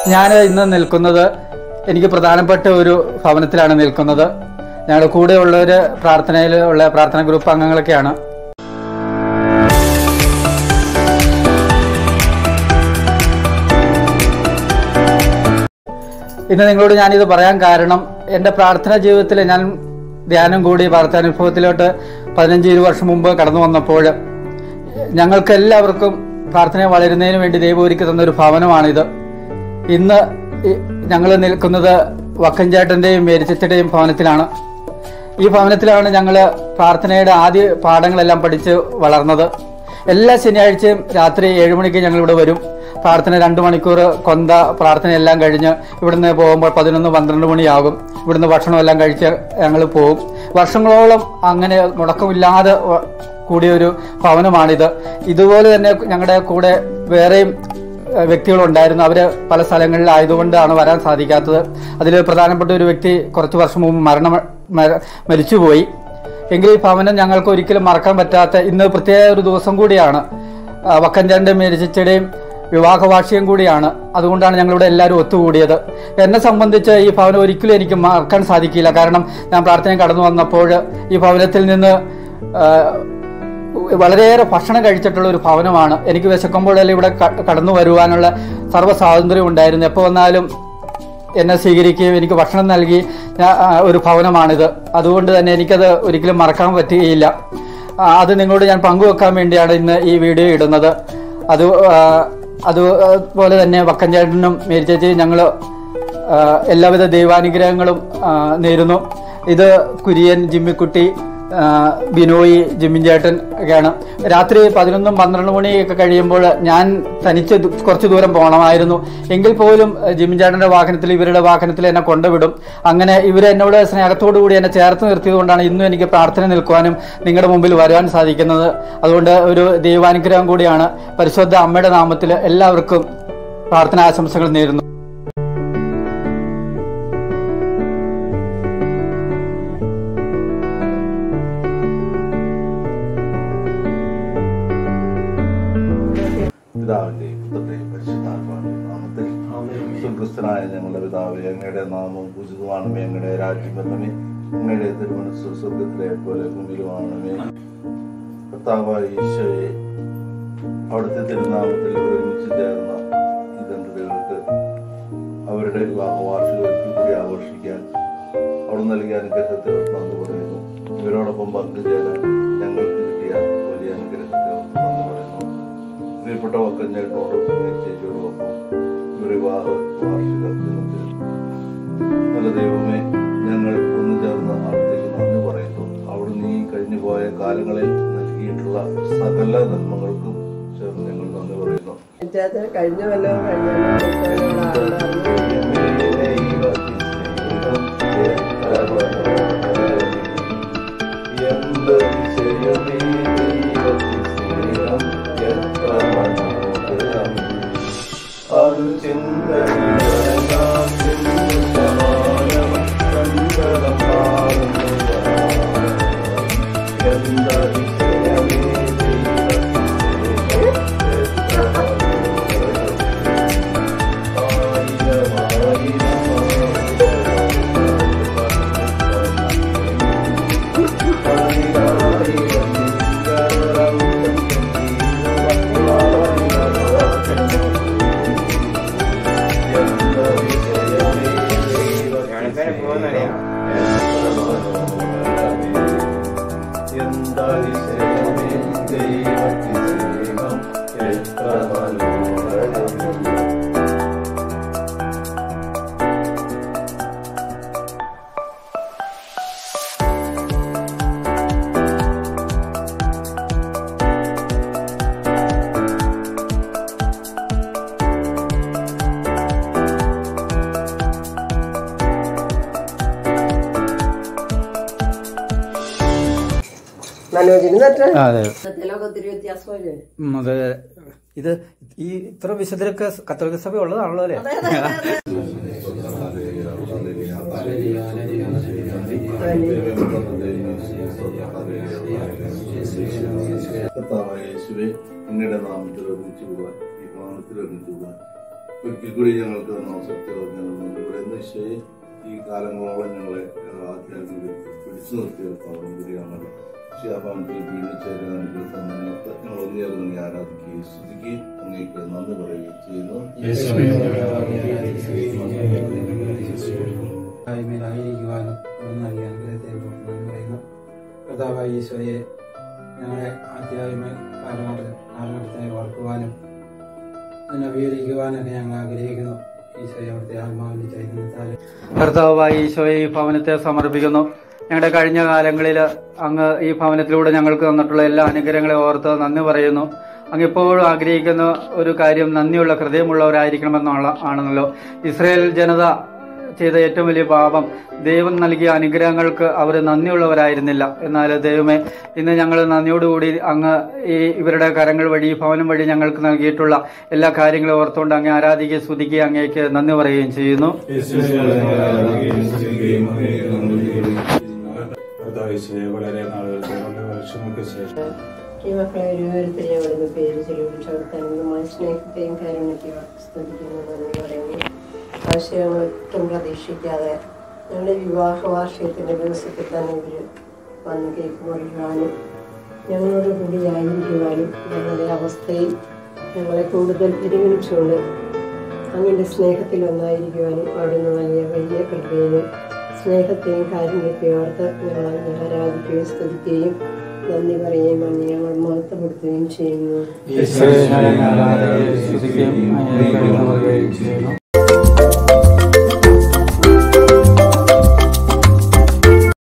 ഞാൻ ഇന്ന് നിൽക്കുന്നത് എനിക്ക് പ്രധാനപ്പെട്ട ഒരു ഭവനത്തിലാണ് നിൽക്കുന്നത് ഞങ്ങളുടെ കൂടെയുള്ളവർ പ്രാർത്ഥനയിൽ ഉള്ള പ്രാർത്ഥന ഗ്രൂപ്പ് അംഗങ്ങളൊക്കെയാണ് ഇന്ന് നിങ്ങളോട് ഞാനിത് പറയാൻ കാരണം എൻ്റെ പ്രാർത്ഥനാ ജീവിതത്തിൽ ഞാൻ ധ്യാനം കൂടി പ്രാർത്ഥനാനുഭവത്തിലോട്ട് പതിനഞ്ച് ഇരുപത് വർഷം മുമ്പ് കടന്നു വന്നപ്പോൾ ഞങ്ങൾക്ക് എല്ലാവർക്കും പ്രാർത്ഥന വളരുന്നതിന് വേണ്ടി ദൈവം ഒരുക്കി തന്ന ഒരു ഭവനമാണിത് ഇന്ന് ഞങ്ങൾ നിൽക്കുന്നത് വക്കൻചേട്ടന്റെയും മേരിച്ചത്തിന്റെയും ഭവനത്തിലാണ് ഈ ഭവനത്തിലാണ് ഞങ്ങൾ പ്രാർത്ഥനയുടെ ആദ്യ പാഠങ്ങളെല്ലാം പഠിച്ച് വളർന്നത് എല്ലാ ശനിയാഴ്ചയും രാത്രി ഏഴ് മണിക്ക് ഞങ്ങൾ ഇവിടെ വരും പ്രാർത്ഥന രണ്ട് മണിക്കൂർ കൊന്ത പ്രാർത്ഥന എല്ലാം കഴിഞ്ഞ് ഇവിടുന്ന് പോകുമ്പോൾ പതിനൊന്ന് പന്ത്രണ്ട് മണിയാകും ഇവിടുന്ന് ഭക്ഷണം എല്ലാം കഴിച്ച് ഞങ്ങൾ പോകും വർഷങ്ങളോളം അങ്ങനെ മുടക്കമില്ലാതെ വ- കൂടിയ ഒരു ഭവനമാണിത് ഇതുപോലെ തന്നെ ഞങ്ങളുടെ കൂടെ വേറെയും ഏഹ്, വ്യക്തികളുണ്ടായിരുന്നു അവര് പല സ്ഥലങ്ങളിലായതുകൊണ്ടാണ് വരാൻ സാധിക്കാത്തത് അതിൽ പ്രധാനപ്പെട്ട ഒരു വ്യക്തി കുറച്ച് വർഷം മുമ്പ് മരണം മര- മരിച്ചുപോയി എങ്കിൽ ഈ ഭവനം ഞങ്ങൾക്ക് ഒരിക്കലും മറക്കാൻ പറ്റാത്ത ഇന്ന് പ്രത്യേക ഒരു ദിവസം കൂടിയാണ് ആ, വക്കഞ്ചാന്റെയും മേരിച്ചയുടെയും വിവാഹ വാർഷികം കൂടിയാണ് അതുകൊണ്ടാണ് ഞങ്ങളിവിടെ എല്ലാവരും ഒത്തുകൂടിയത് എന്നെ സംബന്ധിച്ച് ഈ ഭവനം ഒരിക്കലും എനിക്ക് മറക്കാൻ സാധിക്കില്ല കാരണം ഞാൻ പ്രാർത്ഥന കടന്നു വന്നപ്പോൾ ഈ ഭവനത്തിൽ നിന്ന് ആ, വളരെയേറെ ഭക്ഷണം കഴിച്ചിട്ടുള്ള ഒരു ഭവനമാണ് എനിക്ക് വിശക്കുമ്പോഴെല്ലാം ഇവിടെ ക- കടന്നു വരുവാനുള്ള സർവ്വ സ്വാതന്ത്ര്യം ഉണ്ടായിരുന്നു എപ്പോൾ വന്നാലും എന്നെ സ്വീകരിക്കുകയും എനിക്ക് ഭക്ഷണം നൽകി ഞാ- ആ, ഒരു ഭവനമാണിത് അതുകൊണ്ട് തന്നെ എനിക്കത് ഒരിക്കലും മറക്കാൻ പറ്റുകയില്ല ആ, അത് നിങ്ങളോട് ഞാൻ പങ്കുവെക്കാൻ വേണ്ടിയാണ് ഇന്ന് ഈ വീഡിയോ ഇടുന്നത് അത് ആ, അതുപോലെ തന്നെ വക്കഞ്ചേട്ടനും മേരിച്ചേച്ചിയും ഞങ്ങൾ എല്ലാവിധ ദൈവാനുഗ്രഹങ്ങളും ആ, നേരുന്നു ഇത് കുര്യൻ ജിമ്മിക്കുട്ടി ആ, ബിനോയ് ജിമ്മിൻ ചേട്ടൻ ഒക്കെയാണ് രാത്രി പതിനൊന്നും പന്ത്രണ്ട് മണിയൊക്കെ കഴിയുമ്പോൾ ഞാൻ തനിച്ച് ദു- കുറച്ച് ദൂരം പോകണമായിരുന്നു എങ്കിൽ പോലും ആ, ജിമ്മിൻ ചേട്ടന്റെ വാഹനത്തിൽ ഇവരുടെ വാഹനത്തിൽ എന്നെ കൊണ്ടുവിടും അങ്ങനെ ഇവർ എന്നോട് സ്നേഹത്തോടു കൂടി എന്നെ ചേർത്ത് നിർത്തിയത് കൊണ്ടാണ് ഇന്നും എനിക്ക് പ്രാർത്ഥന നിൽക്കുവാനും നിങ്ങളുടെ മുമ്പിൽ വരുവാൻ സാധിക്കുന്നത് അതുകൊണ്ട് ഒരു ദൈവാനുഗ്രഹം കൂടിയാണ് പരിശുദ്ധ അമ്മയുടെ നാമത്തിൽ എല്ലാവർക്കും പ്രാർത്ഥന ആശംസകൾ നേരുന്നു പിതാവിന്റെയും പുത്രന്റെയും പരിശുദ്ധാത്മാവിന്റെയും നാമത്തിൽ സുക്രിസ്തനായ ഞങ്ങളുടെ പിതാവേ അങ്ങയുടെ നാമം ഉചിതമാണമേ അങ്ങയുടെ രാജ്യം വരണമേ അങ്ങയുടെ തിരുമനസ് സ്വർഗത്തിലെ പോലെ ഭൂമിയിലുമാണമേ കർത്താവായ ഈശോയെ അവിടുത്തെ തിരുനാമത്തിൽ ഒരുമിച്ച് ചേർന്ന ഈ ദമ്പതികൾക്ക് അവരുടെ വിവാഹ വാർഷികത്തിൽ കൂടി ആഘോഷിക്കാൻ അവിടെ നൽകിയ അനുഗ്രഹത്തെ ഓർത്ത് നന്ദി പറയുന്നു ഇവരോടൊപ്പം പങ്കുചേരാൻ ഞങ്ങൾക്ക് കിട്ടിയ വലിയ അനുഗ്രഹത്തെ ഓർത്ത് നന്ദി പറയുന്നു പ്രിയപ്പെട്ട വക്കഞ്ഞേട്ടോടും ചേച്ചിയോടൊപ്പം ഒരു വിവാഹ വാർഷിക ദിനത്തിൽ നല്ല ദൈവമേ ഞങ്ങൾ ഒന്നു ചേർന്ന് അവിടത്തേക്ക് നന്ദി പറയുന്നു അവിടുന്ന് ഈ കഴിഞ്ഞു പോയ കാലങ്ങളിൽ നൽകിയിട്ടുള്ള സകല നന്മകൾക്കും ചേർന്ന് ഞങ്ങൾ നന്ദി പറയുന്നു പഞ്ചായത്ത് കഴിഞ്ഞ കൊല്ലവും കഴിഞ്ഞ കൊല്ലവും ആളുടെ അറിവ് മനോജിന് നട്ട അതെ സത്യത്തിലൊക്കെ ഒത്തിരി വ്യത്യാസമല്ലേ ഉം, അത് ഇത് ഈ ഇത്ര വിശുദ്ധരൊക്കെ കത്തോലിക്ക സഭ ഉള്ളതാണല്ലോ അല്ലേ കർത്താവായ യേശുവേ അങ്ങയുടെ നാമത്തിൽ ഒരുമിച്ച് പോകാൻ ഈ ഭവനത്തിൽ ഒരുമിച്ച് പോകാൻ ഒരിക്കൽ കൂടി ഞങ്ങൾക്ക് തന്ന അവസരത്തെ ഞങ്ങൾ ഇവിടെ നിന്ന് ഈശോയെ ഈ കാലങ്ങളോളം ഞങ്ങളെ ആദ്യമായിട്ട് പിടിച്ചു നിർത്തിയ പാവം കൂടിയാണല്ലോ ശിയാപാനത്തിൽ വീണ്ടും ചേരാൻ അനുഗ്രഹത്തെ നിങ്ങൾക്ക് ഞങ്ങൾ ഒന്നേർന്ന് ആരാധിക്കുകയും സ്തുതിക്കുകയും അങ്ങേക്ക് നന്ദി പറയുകയും ചെയ്യുന്നു ആയിരിക്കുവാനും നൽകിയ അനുഗ്രഹത്തെ നന്ദി പറയുന്നു കർത്താവായ ഈശോയെ ഞങ്ങളെ അധ്യായമ കാലഘട്ട കാലഘട്ടത്തെ വളർത്തുവാനും അതിനെ വിവരിക്കുവാനൊക്കെ ഞങ്ങൾ ആഗ്രഹിക്കുന്നു ഈശോയെ അവിടുത്തെ ആത്മാവിന്റെ ചൈതന്യത്താൽ കർത്താവായി ഈശോയെ ഈ ഭവനത്തെ സമർപ്പിക്കുന്നു ഞങ്ങളുടെ കഴിഞ്ഞ കാലങ്ങളിൽ അങ്ങ് ഈ ഭവനത്തിലൂടെ ഞങ്ങൾക്ക് തന്നിട്ടുള്ള എല്ലാ അനുഗ്രഹങ്ങളെ ഓർത്ത് നന്ദി പറയുന്നു അങ്ങ് ഇപ്പോഴും ആഗ്രഹിക്കുന്ന ഒരു കാര്യം നന്ദിയുള്ള ഹൃദയമുള്ളവരായിരിക്കണമെന്നുള്ള ആണെന്നല്ലോ ഇസ്രയേൽ ജനത ചെയ്ത ഏറ്റവും വലിയ പാപം ദൈവം നൽകിയ അനുഗ്രഹങ്ങൾക്ക് അവർ നന്ദിയുള്ളവരായിരുന്നില്ല എന്നാൽ ദൈവമേ ഇന്ന് ഞങ്ങൾ നന്ദിയോടുകൂടി അങ്ങ് ഈ ഇവരുടെ കരങ്ങൾ വഴി ഈ ഭവനം വഴി ഞങ്ങൾക്ക് നൽകിയിട്ടുള്ള എല്ലാ കാര്യങ്ങളും ഓർത്തുകൊണ്ട് അങ്ങ് ആരാധിക്കുകയും സ്തുതിക്കുകയും അങ്ങേക്ക് നന്ദി പറയുകയും ചെയ്യുന്നു കർത്താവിശയെ വളരെ നാളുകൾക്ക് വളരെ വർഷങ്ങൾക്ക് ശേഷം ഈ മക്കളെ ഓരോരുത്തരെയും അവിടുന്ന് പേര് ചെലവിട്ട് അവിടുത്തെ സ്നേഹത്തെയും കാരുണ്യത്തെയും സ്തുതിക്കുന്നു നന്ദി പറയുന്നു ആശയങ്ങൾ ഒട്ടും പ്രതീക്ഷിക്കാതെ ഞങ്ങളുടെ വിവാഹ വാർഷികത്തിന്റെ ദിവസത്തിൽ തന്നെ ഇവര് വന്ന് കേക്ക് മുറിക്കുവാനും ഞങ്ങളോട് കൂടി ആയിരിക്കുവാനും ഞങ്ങളുടെ അവസ്ഥയിൽ ഞങ്ങളെ കൂടുതൽ പരിഗണിച്ചുകൊണ്ട് അങ്ങനെ സ്നേഹത്തിൽ ഒന്നായിരിക്കുവാനും അവിടുന്ന് വലിയ വലിയ കൃപയും സ്നേഹത്തെയും കാരുണ്യത്തെയും ഓർത്ത് ഞങ്ങൾ അങ്ങ് ആരാധിക്കുകയും സ്തുതിക്കുകയും നന്ദി പറയുകയും അങ്ങ് ഞങ്ങൾ മഹത്വപ്പെടുത്തുകയും ചെയ്യുന്നു ഈശോയെ ഞാൻ ആരാധിക്കുകയും സ്തുതിക്കുകയും അങ്ങേക്ക് നന്ദി പറയുകയും ചെയ്യുന്നു